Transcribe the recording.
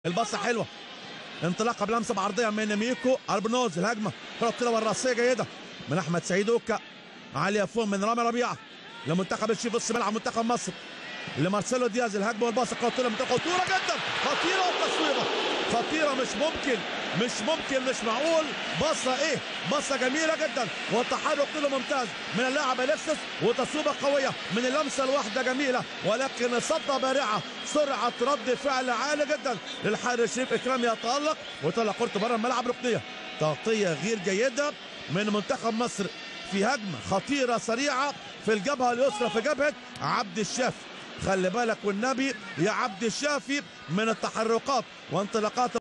الباصة حلوة انطلاقة بلمسة بعرضية من ميكو البنوز الهجمة كرة طلوة الرأسية جيدة من أحمد سعيد أوكا عالية فوق من رامي ربيعة لمنتخب الشيف نص ملعب منتخب مصر لمارسيلو دياز الهجمه والباصه كره طويله منطقه خطيره جدا خطيره والتصويبه خطيره مش ممكن مش ممكن مش معقول باصه ايه باصه جميله جدا والتحرك كله ممتاز من اللاعب اليكسس وتصويبه قويه من اللمسه الواحده جميله ولكن صده بارعه سرعه رد فعل عالي جدا للحارس شريف اكرام يتالق وطلع كرة بره الملعب ركنيه تغطيه غير جيده من منتخب مصر في هجمه خطيره سريعه في الجبهه اليسرى في جبهه عبد الشافي خلي بالك والنبي يا عبد الشافي من التحركات وانطلاقات